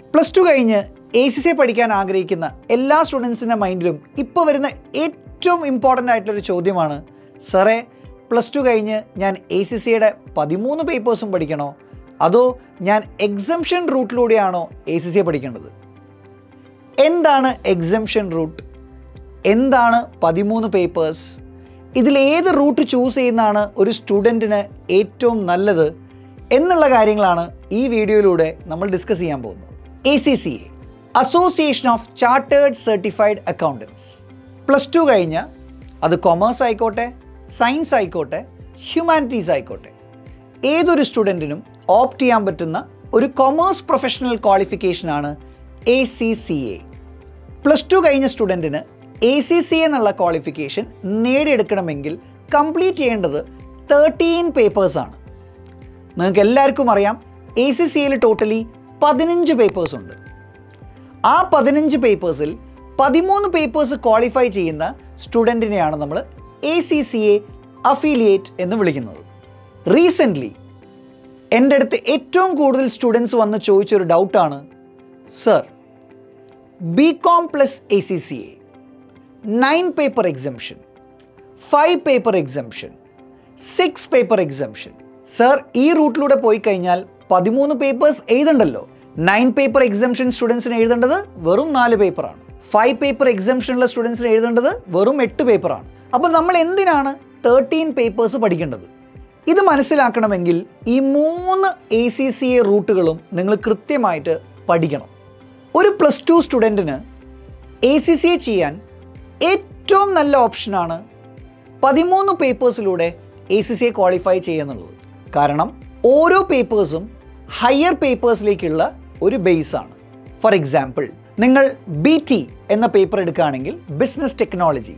Plus two കഴിഞ്ഞ് A C C പഠിക്കാൻ ആഗ്രഹിക്കുന്ന എല്ലാ സ്റ്റുഡൻസിൻ്റെ മൈൻഡിലും ഇപ്പോൾ വരുന്ന ഏറ്റവും ഇമ്പോർട്ടൻ്റ് ആയിട്ടുള്ളൊരു ചോദ്യമാണ് സാറേ പ്ലസ് ടു കഴിഞ്ഞ് ഞാൻ എ സി സിയുടെ പതിമൂന്ന് പേപ്പേഴ്സും പഠിക്കണോ അതോ ഞാൻ എക്സംഷൻ റൂട്ടിലൂടെയാണോ എ സി സി പഠിക്കേണ്ടത് എന്താണ് എക്സംഷൻ റൂട്ട് എന്താണ് പതിമൂന്ന് പേപ്പേഴ്സ് ഇതിൽ ഏത് റൂട്ട് ചൂസ് ചെയ്യുന്നതാണ് ഒരു സ്റ്റുഡൻറ്റിന് ഏറ്റവും നല്ലത് എന്നുള്ള കാര്യങ്ങളാണ് ഈ വീഡിയോയിലൂടെ നമ്മൾ ഡിസ്കസ് ചെയ്യാൻ പോകുന്നത് A C C A association of chartered certified accountants plus two കഴിഞ്ഞ് അത് കൊമേഴ്സ് ആയിക്കോട്ടെ സയൻസ് ആയിക്കോട്ടെ ഹ്യൂമാനിറ്റീസ് ആയിക്കോട്ടെ ഏതൊരു സ്റ്റുഡൻറ്റിനും ഓപ്റ്റ് ചെയ്യാൻ പറ്റുന്ന ഒരു കൊമേഴ്സ് പ്രൊഫഷണൽ ക്വാളിഫിക്കേഷനാണ് A C C A plus two കഴിഞ്ഞ സ്റ്റുഡൻറ്റിന് എ സി സി എന്നുള്ള ക്വാളിഫിക്കേഷൻ നേടിയെടുക്കണമെങ്കിൽ കംപ്ലീറ്റ് ചെയ്യേണ്ടത് തേർട്ടീൻ പേപ്പേഴ്സാണ് നിങ്ങൾക്ക് എല്ലാവർക്കും അറിയാം എ സി സിയിൽ ടോട്ടലി പതിനഞ്ച് പേപ്പേഴ്സ് ഉണ്ട് ആ പതിനഞ്ച് പേപ്പേഴ്സിൽ പതിമൂന്ന് പേപ്പേഴ്സ് ക്വാളിഫൈ ചെയ്യുന്ന സ്റ്റുഡൻറ്റിനെയാണ് നമ്മൾ A C C A affiliate എന്ന് വിളിക്കുന്നത് റീസെൻ്റ്ലി എൻ്റെ അടുത്ത് ഏറ്റവും കൂടുതൽ സ്റ്റുഡൻസ് വന്ന് ചോദിച്ചൊരു ഡൗട്ടാണ് sir B com plus A C C A nine paper exemption five paper exemption six paper exemption sir ഈ റൂട്ടിലൂടെ പോയി കഴിഞ്ഞാൽ പതിമൂന്ന് പേപ്പേഴ്സ് എഴുതണ്ടല്ലോ നയൻ പേപ്പർ എക്സംഷൻ സ്റ്റുഡൻസിന് എഴുതേണ്ടത് വെറും നാല് പേപ്പറാണ് ഫൈവ് പേപ്പർ എക്സംഷനുള്ള സ്റ്റുഡൻസിന് എഴുതേണ്ടത് വെറും എട്ട് പേപ്പറാണ് അപ്പോൾ നമ്മൾ എന്തിനാണ് തേർട്ടീൻ പേപ്പേഴ്സ് പഠിക്കേണ്ടത് ഇത് മനസ്സിലാക്കണമെങ്കിൽ ഈ മൂന്ന് എ സി സി എ റൂട്ടുകളും നിങ്ങൾ കൃത്യമായിട്ട് പഠിക്കണം ഒരു പ്ലസ് ടു സ്റ്റുഡൻറ്റിന് എ സി സി എ ചെയ്യാൻ ഏറ്റവും നല്ല ഓപ്ഷനാണ് പതിമൂന്ന് പേപ്പേഴ്സിലൂടെ A C C A qualify ചെയ്യുന്നുള്ളത് കാരണം ഓരോ പേപ്പേഴ്സും ഹയർ പേപ്പേഴ്സിലേക്കുള്ള ഒരു ബേസാണ് ഫോർ എക്സാമ്പിൾ നിങ്ങൾ ബി ടി എന്ന പേപ്പർ എടുക്കുകയാണെങ്കിൽ ബിസിനസ് ടെക്നോളജി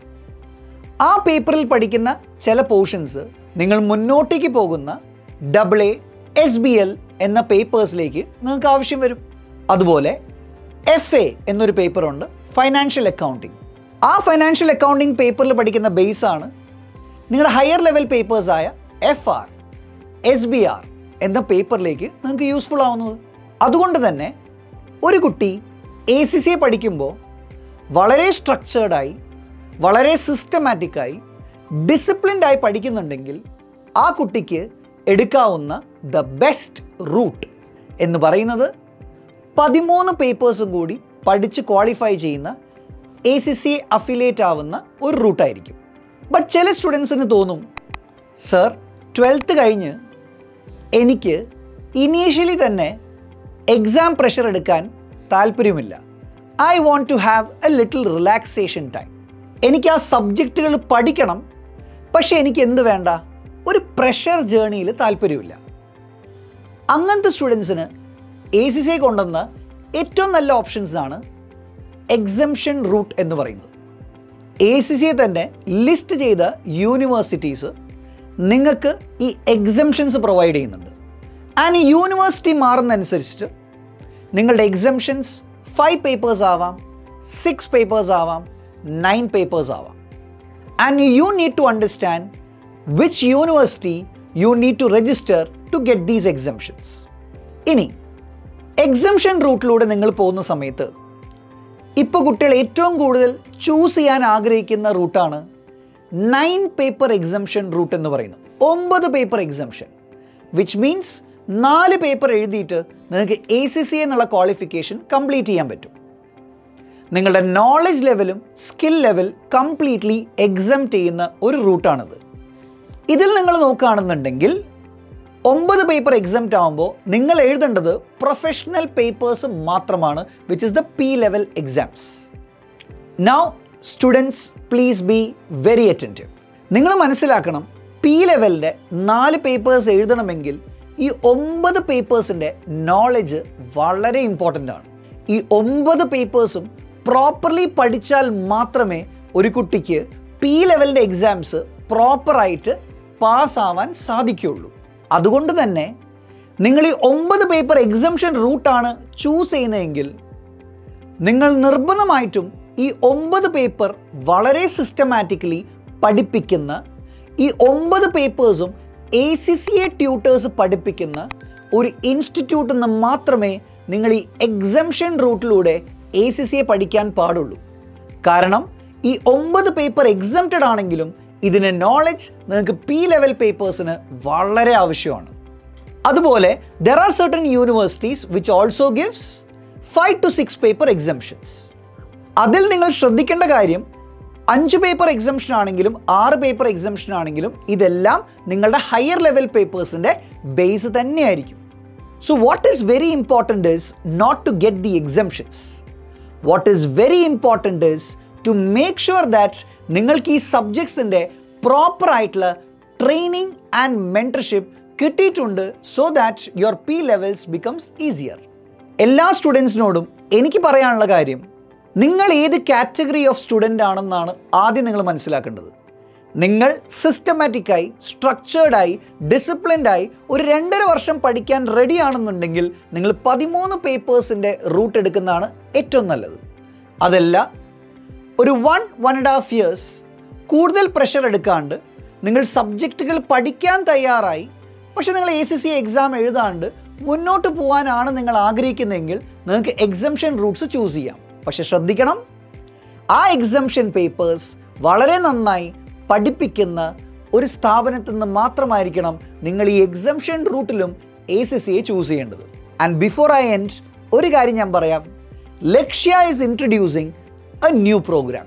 ആ പേപ്പറിൽ പഠിക്കുന്ന ചില പോർഷൻസ് നിങ്ങൾ മുന്നോട്ടേക്ക് പോകുന്ന double A S B L എന്ന പേപ്പേഴ്സിലേക്ക് നിങ്ങൾക്ക് ആവശ്യം വരും അതുപോലെ എഫ് എ എന്നൊരു പേപ്പറുണ്ട് ഫൈനാൻഷ്യൽ അക്കൗണ്ടിങ് ആ ഫൈനാൻഷ്യൽ അക്കൗണ്ടിങ് പേപ്പറിൽ പഠിക്കുന്ന ബേസാണ് നിങ്ങളുടെ ഹയർ ലെവൽ പേപ്പേഴ്സായ F R S B R എന്ന പേപ്പറിലേക്ക് നിങ്ങൾക്ക് യൂസ്ഫുൾ ആവുന്നത് അതുകൊണ്ട് തന്നെ ഒരു കുട്ടി എ സി സി എ പഠിക്കുമ്പോൾ വളരെ സ്ട്രക്ചേർഡായി വളരെ സിസ്റ്റമാറ്റിക്കായി ഡിസിപ്ലിൻഡായി പഠിക്കുന്നുണ്ടെങ്കിൽ ആ കുട്ടിക്ക് എടുക്കാവുന്ന ദ ബെസ്റ്റ് റൂട്ട് എന്ന് പറയുന്നത് പതിമൂന്ന് പേപ്പേഴ്സും കൂടി പഠിച്ച് ക്വാളിഫൈ ചെയ്യുന്ന എ സി സി അഫിലിയേറ്റ് ആവുന്ന ഒരു റൂട്ടായിരിക്കും ബട്ട് ചില സ്റ്റുഡൻസിന് തോന്നും സർ ട്വൽത്ത് കഴിഞ്ഞ് എനിക്ക് ഇനീഷ്യലി തന്നെ എക്സാം പ്രഷർ എടുക്കാൻ താല്പര്യമില്ല I want to have a little relaxation time എനിക്ക് ആ സബ്ജക്റ്റുകൾ പഠിക്കണം പക്ഷേ എനിക്ക് എന്ത് വേണ്ട ഒരു പ്രഷർ ജേണിയിൽ താല്പര്യമില്ല അങ്ങനത്തെ സ്റ്റുഡൻസിന് എ സി സി കൊണ്ടുവന്ന ഏറ്റവും നല്ല ഓപ്ഷൻസ് ആണ് എക്സംഷൻ റൂട്ട് എന്ന് പറയുന്നത് എ സി സിയെ തന്നെ ലിസ്റ്റ് ചെയ്ത യൂണിവേഴ്സിറ്റീസ് നിങ്ങൾക്ക് ഈ എക്സംഷൻസ് പ്രൊവൈഡ് ചെയ്യുന്നുണ്ട് ആൻഡ് ഈ യൂണിവേഴ്സിറ്റി മാറുന്നതനുസരിച്ചിട്ട് നിങ്ങളുടെ എക്സംഷൻസ് ഫൈവ് പേപ്പേഴ്സ് ആവാം സിക്സ് പേപ്പേഴ്സ് ആവാം നയൻ പേപ്പേഴ്സ് ആവാം and you need to understand which university you need to register to get these exemptions ഇനി എക്സംഷൻ റൂട്ടിലൂടെ നിങ്ങൾ പോകുന്ന സമയത്ത് ഇപ്പോൾ കുട്ടികൾ ഏറ്റവും കൂടുതൽ ചൂസ് ചെയ്യാൻ ആഗ്രഹിക്കുന്ന റൂട്ടാണ് നയൻ പേപ്പർ എക്സംഷൻ റൂട്ട് എന്ന് പറയുന്നത് ഒമ്പത് പേപ്പർ എക്സംഷൻ വിച്ച് മീൻസ് നാല് പേപ്പർ എഴുതിയിട്ട് നിങ്ങൾക്ക് എ സി സി എന്നുള്ള ക്വാളിഫിക്കേഷൻ കംപ്ലീറ്റ് ചെയ്യാൻ പറ്റും നിങ്ങളുടെ നോളജ് ലെവലും സ്കിൽ ലെവൽ കംപ്ലീറ്റ്ലി എക്സം ചെയ്യുന്ന ഒരു റൂട്ടാണിത് ഇതിൽ നിങ്ങൾ നോക്കുകയാണെന്നുണ്ടെങ്കിൽ ഒമ്പത് പേപ്പർ എക്സംറ്റ് ആകുമ്പോൾ നിങ്ങൾ എഴുതേണ്ടത് പ്രൊഫഷണൽ പേപ്പേഴ്സ് മാത്രമാണ് which is the P level exams now students please be very attentive നിങ്ങൾ മനസ്സിലാക്കണം പി ലെവലിൻ്റെ നാല് പേപ്പേഴ്സ് എഴുതണമെങ്കിൽ ഈ ഒമ്പത് പേപ്പേഴ്സിൻ്റെ നോളജ് വളരെ ഇമ്പോർട്ടൻ്റ് ആണ് ഈ ഒമ്പത് പേപ്പേഴ്സും പ്രോപ്പർലി പഠിച്ചാൽ മാത്രമേ ഒരു കുട്ടിക്ക് പി ലെവലിൻ്റെ എക്സാംസ് പ്രോപ്പറായിട്ട് പാസ്സാവാൻ സാധിക്കുകയുള്ളൂ അതുകൊണ്ട് തന്നെ നിങ്ങൾ ഈ ഒമ്പത് പേപ്പർ എക്സംഷൻ റൂട്ടാണ് ചൂസ് ചെയ്യുന്നതെങ്കിൽ നിങ്ങൾ നിർബന്ധമായിട്ടും ഈ ഒമ്പത് പേപ്പർ വളരെ സിസ്റ്റമാറ്റിക്കലി പഠിപ്പിക്കുന്ന ഈ ഒമ്പത് പേപ്പേഴ്സും A C C A tutors പഠിപ്പിക്കുന്ന ഒരു ഇൻസ്റ്റിറ്റ്യൂട്ടിൽ നിന്ന് മാത്രമേ നിങ്ങൾ ഈ എക്സംഷൻ റൂട്ടിലൂടെ എ സി സിയെ പഠിക്കാൻ പാടുള്ളൂ കാരണം ഈ ഒമ്പത് പേപ്പർ എക്സംപ്റ്റഡ് ആണെങ്കിലും ഇതിന് നോളജ് നിങ്ങൾക്ക് പി ലെവൽ പേപ്പേഴ്സിന് വളരെ ആവശ്യമാണ് അതുപോലെ there are certain universities which also gives five to six paper exemptions അതിൽ നിങ്ങൾ ശ്രദ്ധിക്കേണ്ട കാര്യം അഞ്ച് പേപ്പർ എക്സംഷൻ ആണെങ്കിലും ആറ് പേപ്പർ എക്സംഷൻ ആണെങ്കിലും ഇതെല്ലാം നിങ്ങളുടെ ഹയർ ലെവൽ പേപ്പേഴ്സിൻ്റെ ബേസ് തന്നെയായിരിക്കും so what is very important is not to get the exemptions what is very important is to make sure that നിങ്ങൾക്ക് ഈ സബ്ജക്ട്സിൻ്റെ പ്രോപ്പർ ആയിട്ടുള്ള ട്രെയിനിങ് ആൻഡ് മെൻറ്റർഷിപ്പ് കിട്ടിയിട്ടുണ്ട് so that your P levels becomes easier എല്ലാ സ്റ്റുഡൻസിനോടും എനിക്ക് പറയാനുള്ള കാര്യം നിങ്ങൾ ഏത് കാറ്റഗറി ഓഫ് സ്റ്റുഡൻ്റ് ആണെന്നാണ് ആദ്യം നിങ്ങൾ മനസ്സിലാക്കേണ്ടത് നിങ്ങൾ സിസ്റ്റമാറ്റിക്കായി സ്ട്രക്ചേർഡായി ഡിസിപ്ലിൻഡായി ഒരു രണ്ടര വർഷം പഠിക്കാൻ റെഡി ആണെന്നുണ്ടെങ്കിൽ നിങ്ങൾ പതിമൂന്ന് പേപ്പേഴ്സിൻ്റെ റൂട്ട് എടുക്കുന്നതാണ് ഏറ്റവും നല്ലത് അതല്ല ഒരു one one and half years കൂടുതൽ പ്രഷർ എടുക്കാണ്ട് നിങ്ങൾ സബ്ജക്റ്റുകൾ പഠിക്കാൻ തയ്യാറായി പക്ഷെ നിങ്ങൾ എ സി സി എക്സാം എഴുതാണ്ട് മുന്നോട്ട് പോകാനാണ് നിങ്ങൾ ആഗ്രഹിക്കുന്നതെങ്കിൽ നിങ്ങൾക്ക് എക്സംഷൻ റൂട്ട്സ് ചൂസ് ചെയ്യാം പക്ഷെ ശ്രദ്ധിക്കണം ആ എക്സംഷൻ പേപ്പേഴ്സ് വളരെ നന്നായി പഠിപ്പിക്കുന്ന ഒരു സ്ഥാപനത്തിൽ നിന്ന് മാത്രമായിരിക്കണം നിങ്ങൾ ഈ എക്സംഷൻ റൂട്ടിലും എ സി സിയെ ചൂസ് ചെയ്യേണ്ടത് ആൻഡ് ബിഫോർ ഐ എൻഡ് ഒരു കാര്യം ഞാൻ പറയാം Lakshya is introducing a new program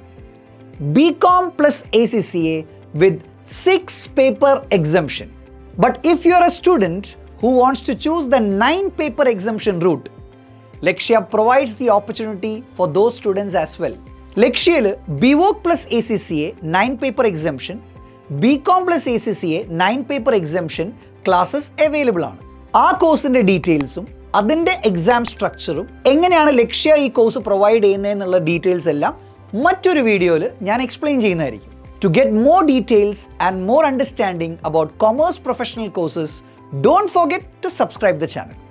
BCom plus ACCA with six paper exemption. But if you're a student who wants to choose the nine paper exemption route, Lakshya provides the opportunity for those students as well. ലക്ഷ്യയിൽ BVoc plus A C C A nine paper exemption B com plus A C C A nine paper exemption classes available ആണ് ആ കോഴ്സിന്റെ ഡീറ്റെയിൽസും അതിൻ്റെ exam സ്ട്രക്ചറും എങ്ങനെയാണ് ലക്ഷ്യ ഈ course provide ചെയ്യുന്നതെന്നുള്ള details എല്ലാം മറ്റൊരു വീഡിയോയിൽ ഞാൻ എക്സ്പ്ലെയിൻ ചെയ്യുന്നതായിരിക്കും to get more details and more understanding about commerce professional courses don't forget to subscribe the channel